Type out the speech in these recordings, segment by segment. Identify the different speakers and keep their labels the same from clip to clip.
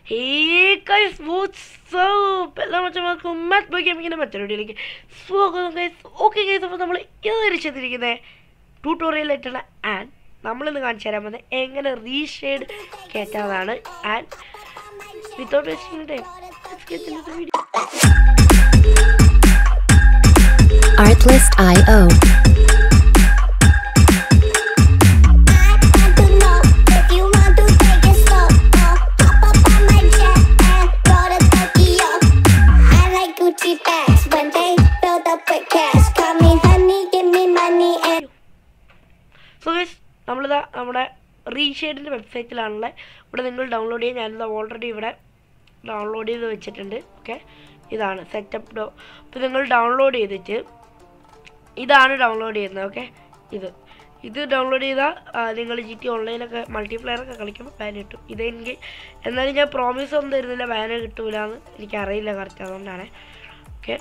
Speaker 1: Hey guys, what's up? എല്ലാ മച്ചന്മാർക്കും math boy ഗെയിമിങ്ങിൻ്റെ മറ്റൊരു വീഡിയോയിലേക്ക് സ്വാഗതം ഗൈസ് ഓക്കെ ഗൈസ് അപ്പോൾ നമ്മൾ ഇന്ന് ചെയ്തിരിക്കുന്നത് ട്യൂട്ടോറിയലായിട്ടുള്ള ആൻഡ് നമ്മളിന്ന് കാണിച്ചു തരാൻ പോകുന്നത് എങ്ങനെ റീഷെയ്ഡ് കയറ്റാവുന്നതാണ് and without wasting time video
Speaker 2: Artlist.io.
Speaker 1: So guys നമ്മളിതാ നമ്മുടെ റീഷെയ്ഡിൻ്റെ വെബ്സൈറ്റിലാണുള്ളത് ഇവിടെ നിങ്ങൾ ഡൗൺലോഡ് ചെയ്യാൻ ഞാനിത് ഓൾറെഡി ഇവിടെ ഡൗൺലോഡ് ചെയ്ത് വെച്ചിട്ടുണ്ട് ഓക്കെ ഇതാണ് സെറ്റപ്പ് ഡോ അപ്പോൾ നിങ്ങൾ ഡൗൺലോഡ് ചെയ്തിട്ട് ഇതാണ് ഡൗൺലോഡ് ചെയ്യുന്നത് ഓക്കെ ഇത് ഇത് ഡൗൺലോഡ് ചെയ്താൽ നിങ്ങൾ ജി ടി ഓൺലൈനൊക്കെ മൾട്ടിപ്ലെയർ ഒക്കെ കളിക്കുമ്പോൾ ബാൻ കിട്ടും ഇതെനിക്ക് എന്നാലും ഞാൻ പ്രോമിസ് ഒന്നും തരുന്നില്ല ബാന് കിട്ടൂല എന്ന് എനിക്കറിയില്ല കറക്റ്റ് അതുകൊണ്ടാണ് ഓക്കെ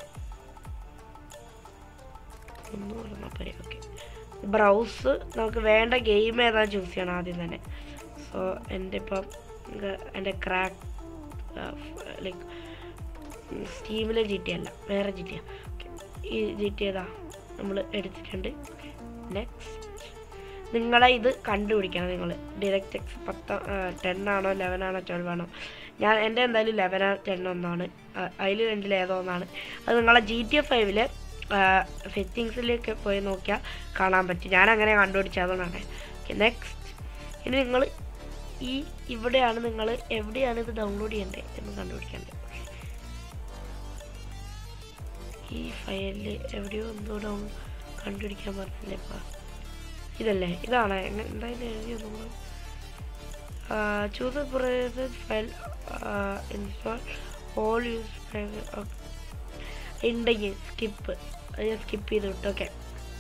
Speaker 1: ഒന്ന് പറഞ്ഞാൽ പോരെ ഓക്കെ ബ്രൗസ് നമുക്ക് വേണ്ട ഗെയിം ഏതാണെന്ന് ചൂസ് ചെയ്യണം ആദ്യം തന്നെ സോ എൻ്റെ ഇപ്പം എൻ്റെ ക്രാക്ക് ലൈക്ക് സ്റ്റീമിലെ ജി ടി അല്ല വേറെ ജി ടി ഈ ജി ടി ഏതാ നമ്മൾ എടുത്തിട്ടുണ്ട് നെക്സ്റ്റ് നിങ്ങളെ ഇത് കണ്ടുപിടിക്കണം നിങ്ങൾ ഡിറക്റ്റ് എക്സ് പത്ത് ടെൻ ആണോ ലെവൻ ആണോ ട്വൽവ് ആണോ ഞാൻ എൻ്റെ എന്തായാലും ലെവൻ ആ ടെൻ ഒന്നാണ് അതിൽ രണ്ടിൽ ഏതോ ഒന്നാണ് അത് നിങ്ങളെ ജി ടി എഫ് ഫൈവിൽ സെറ്റിങ്സിലേക്ക് പോയി നോക്കിയാൽ കാണാൻ പറ്റും ഞാൻ അങ്ങനെ കണ്ടുപിടിച്ചത് അതുകൊണ്ടാണ് ഓക്കെ നെക്സ്റ്റ് ഇനി നിങ്ങൾ ഈ ഇവിടെയാണ് നിങ്ങൾ എവിടെയാണ് ഇത് ഡൗൺലോഡ് ചെയ്യേണ്ടത് എന്ന് കണ്ടുപിടിക്കേണ്ടത് ഈ ഫയലിൽ എവിടെയോ എന്തോ ഡൗൺ കണ്ടുപിടിക്കാൻ പറഞ്ഞില്ലേ ഇപ്പം ഇതല്ലേ ഇതാണ് എങ്ങനെ എന്തായാലും എഴുതിയത് നമ്മൾ choose file install all use ഉണ്ടെങ്കിൽ സ്കിപ്പ് അത് ഞാൻ സ്കിപ്പ് ചെയ്ത് വിട്ടു ഓക്കെ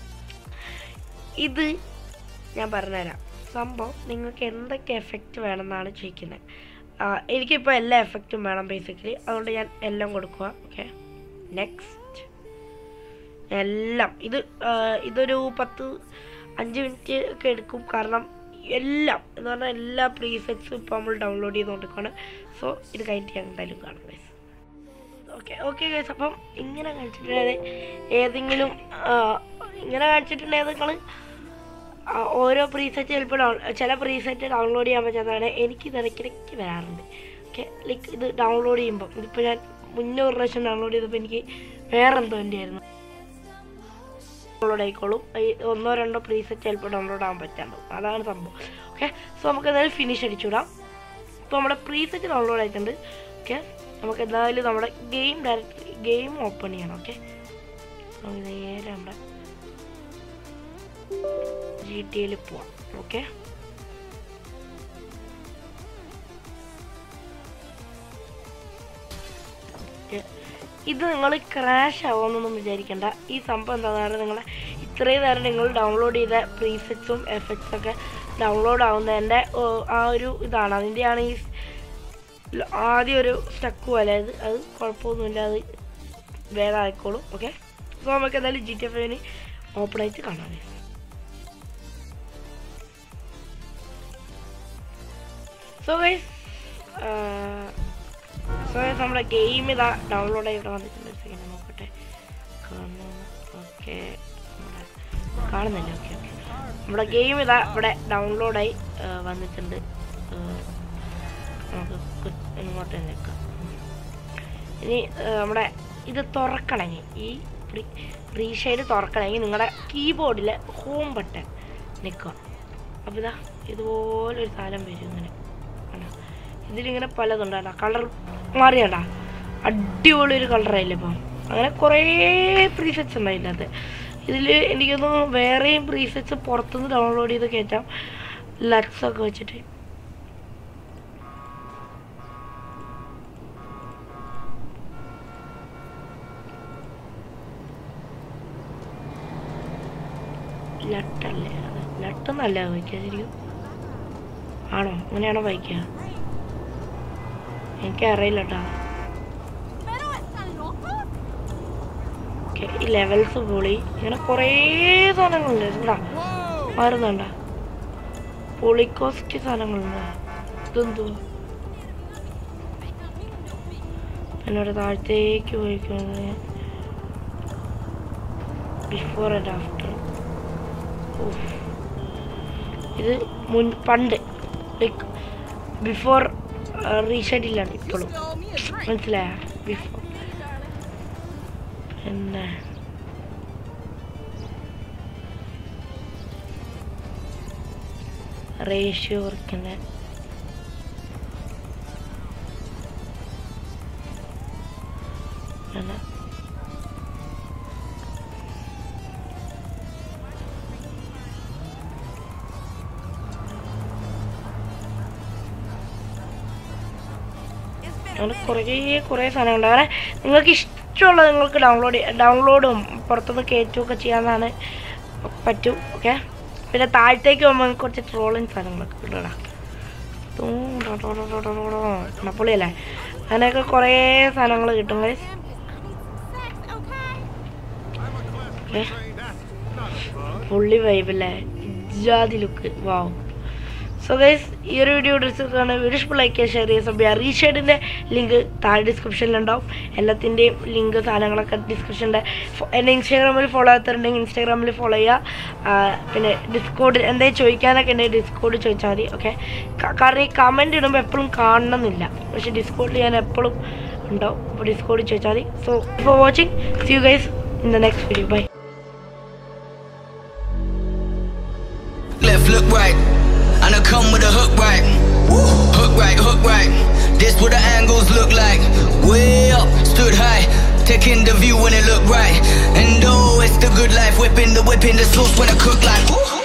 Speaker 1: ഇത് ഞാൻ പറഞ്ഞുതരാം സംഭവം നിങ്ങൾക്ക് എന്തൊക്കെ എഫക്റ്റ് വേണമെന്നാണ് ചോദിക്കുന്നത് എനിക്കിപ്പോൾ എല്ലാ എഫക്റ്റും വേണം ബേസിക്കലി അതുകൊണ്ട് ഞാൻ എല്ലാം കൊടുക്കുക ഓക്കെ നെക്സ്റ്റ് എല്ലാം ഇത് ആ, ഇതൊരു പത്ത് അഞ്ച് മിനിറ്റ് ഒക്കെ എടുക്കും കാരണം എല്ലാം എന്ന് പറഞ്ഞാൽ എല്ലാ പ്രീസെറ്റ്സും ഇപ്പോൾ നമ്മൾ ഡൗൺലോഡ് ചെയ്തുകൊണ്ടിരിക്കുകയാണ് സോ ഇത് കഴിഞ്ഞിട്ട് ഞാൻ എന്തായാലും കാണും ഗൈസ് ഓക്കെ ഓക്കെ ഗൈസ് അപ്പം ഇങ്ങനെ കാണിച്ചിട്ടുണ്ടെങ്കിൽ ഏതെങ്കിലും ആ, ഇങ്ങനെ കാണിച്ചിട്ടുണ്ടെങ്കിൽ നിങ്ങൾ ഓരോ പ്രീസെറ്റ് ചിലപ്പോൾ ഡൗൺ ചില പ്രീസെറ്റ് ഡൗൺലോഡ് ചെയ്യാൻ പറ്റാത്തതാണ് എനിക്ക് ഇത് ഇടയ്ക്കിടയ്ക്ക് വരാറുണ്ട് ഓക്കെ ലൈക്ക് ഇത് ഡൗൺലോഡ് ചെയ്യുമ്പോൾ ഇതിപ്പോൾ ഞാൻ മുന്നേ ഒരു പ്രാവശ്യം ഡൗൺലോഡ് ചെയ്തപ്പോൾ എനിക്ക് വേറെ എന്തോ എൻ്റെ ആയിരുന്നു ഡൗൺലോഡ് ആയിക്കോളും ഈ ഒന്നോ രണ്ടോ പ്രീസെറ്റ് ചിലപ്പോൾ ഡൗൺലോഡ് ആകാൻ പറ്റാണ്ടാവും അതാണ് സംഭവം ഓക്കെ സോ നമുക്ക് എന്തായാലും ഫിനിഷ് അടിച്ചുവിടാം ഇപ്പോൾ നമ്മുടെ പ്രീസെറ്റ് ഡൗൺലോഡ് ആയിട്ടുണ്ട് ഓക്കെ നമുക്ക് എന്തായാലും നമ്മുടെ ഗെയിം ഡയറക്റ്റ് ഗെയിം ഓപ്പൺ ചെയ്യണം ഓക്കെ നമുക്ക് നേരെ നമ്മുടെ ജി ടി എയിൽ പോവാം ഓക്കെ ഇത് നിങ്ങൾ ക്രാഷ് ആവുമെന്നൊന്നും വിചാരിക്കേണ്ട ഈ സംഭവം എന്താണെന്ന് നിങ്ങൾ ഇത്രയും നേരം നിങ്ങൾ ഡൗൺലോഡ് ചെയ്ത പ്രീസെറ്റ്സും എഫക്ട്സും ഒക്കെ ഡൗൺലോഡ് ആവുന്നതിൻ്റെ ഓ, ആ ഒരു ഇതാണ് അതിൻ്റെയാണ് ഈ ല- ആദ്യം ഒരു സ്റ്റക്ക് പോലെ അത് അത് കുഴപ്പമൊന്നുമില്ല അത് വേഗം ആയിക്കോളും ഓക്കെ സോ നമുക്ക് എന്തായാലും ജി ടി എഫ് ഐന് ഓപ്പൺ ആയിട്ട് കാണാം സോ ഗൈസ് സോ ഗൈസ് നമ്മുടെ ഗെയിം ഇതാ ഡൗൺലോഡ് ചെയ്ത് വന്നിട്ടുണ്ട് ഒരു സെക്കൻഡ് നോക്കട്ടെ ഓക്കെ കാണുന്നില്ല ഓക്കെ ഓക്കെ നമ്മുടെ ഗെയിം ഇതാ ഇവിടെ ഡൗൺലോഡായി വന്നിട്ടുണ്ട് ആ, നമുക്ക് കു- ഇങ്ങോട്ട് നിൽക്കാം ഇനി ആ, നമ്മുടെ ഇത് തുറക്കണമെങ്കിൽ ഈ റീഷെയ്ഡ് തുറക്കണമെങ്കിൽ നിങ്ങളുടെ കീബോർഡിലെ ഹോം ബട്ടൺ നിൽക്കുക അപ്പോൾ ഇതാ ഇതുപോലെ ഒരു സാധനം വരും ഇങ്ങനെ കണ്ടോ ഇതിലിങ്ങനെ പലതുണ്ട് കേട്ടോ കളർ മാറിയണ്ട അടിപൊളി ഒരു കളറായില്ലേ ഇപ്പം അങ്ങനെ കുറേ പ്രീസെറ്റ്സ് ഉണ്ട് അതിൻ്റെ അകത്ത് ഇതിൽ എനിക്കൊന്ന് വേറെയും പ്രീസെറ്റ്സ് പുറത്തുനിന്ന് ഡൗൺലോഡ് ചെയ്ത് കയറ്റാം ലക്സ് ഒക്കെ വെച്ചിട്ട് ലട്ടല്ലേ അത് ലട്ടെന്നല്ല വയ്ക്കുക ശരിക്കും ആണോ അങ്ങനെയാണോ വായിക്കുക എനിക്കറിയില്ല കേട്ടോ ഓക്കെ ഈ ലെവൽസ് പൊളി ഇങ്ങനെ കുറേ സാധനങ്ങളുണ്ട് കേട്ടാ മാറുന്നുണ്ട പൊളിക്കോസ്റ്റ് സാധനങ്ങളുണ്ട് ഇതെന്തോ എന്നോട് താഴത്തേക്ക് പോയിക്കുന്നത് ബിഫോർ ആൻഡ് ആഫ്റ്റർ ഇത് മുൻ പണ്ട് ലൈക്ക് ബിഫോർ റീഷെഡിലാണ് ഇപ്പോഴും മനസ്സിലായ ബിഫോർ പിന്നെ റേഷ്യോ കുറയ്ക്കുന്ന പിന്നെ അങ്ങനെ കുറേ കുറേ സാധനങ്ങളുണ്ട് അങ്ങനെ നിങ്ങൾക്ക് ഇഷ്ടമുള്ളത് നിങ്ങൾക്ക് ഡൗൺലോഡ് ഡൗൺലോഡും പുറത്തുനിന്ന് കയറ്റുമൊക്കെ ചെയ്യാനാണ് പറ്റും ഓക്കെ പിന്നെ താഴത്തേക്ക് പോകുമ്പോൾ നിങ്ങൾക്ക് കുറച്ച് ട്രോളിങ് സാധനങ്ങളൊക്കെ കിട്ടണം പൊളിയല്ലേ അങ്ങനെയൊക്കെ കുറേ സാധനങ്ങൾ കിട്ടും guys. ഓക്കെ പുള്ളി വൈബല്ലേ ജാതി ലുക്ക് വാവ് സോ ഗൈസ് ഈ ഒരു വീഡിയോ ഡിസ്ക്രിപ്ഷനാണ് വീഡിയോ ഇഷ്ടപ്പെട്ട ലൈക്ക് ഷെയർ ചെയ്യുക സബ് റീഷേഡിൻ്റെ ലിങ്ക് താഴെ ഡിസ്ക്രിപ്ഷനിലുണ്ടാവും എല്ലാത്തിൻ്റെയും ലിങ്ക് സാധനങ്ങളൊക്കെ ഡിസ്ക്രിപ്ഷൻ്റെ എൻ്റെ ഇൻസ്റ്റാഗ്രാമിൽ ഫോളോ ചെയ്യാത്തുണ്ടെങ്കിൽ ഇൻസ്റ്റാഗ്രാമിൽ ഫോളോ ചെയ്യുക ആ, പിന്നെ ഡിസ്കോഡ് എന്തെങ്കിലും ചോദിക്കാനൊക്കെ ഉണ്ടെങ്കിൽ ഡിസ്കോഡ് ചോദിച്ചാൽ മതി ഓക്കെ കാരണം ഈ കമൻറ്റ് ഇടുമ്പോൾ എപ്പോഴും കാണണമെന്നില്ല പക്ഷേ ഡിസ്കോഡിൽ ഞാൻ എപ്പോഴും ഉണ്ടാവും അപ്പോൾ ഡിസ്കോഡ് ചോദിച്ചാൽ മതി so for watching see you guys in the next video bye
Speaker 2: Left, look right. And I come with a hook right. Hook right, hook right. This what the angles look like. Way up, stood high. Taking the view when it look right. And oh, it's the good life. Whipping the whip in the sauce when I cook like. Woo.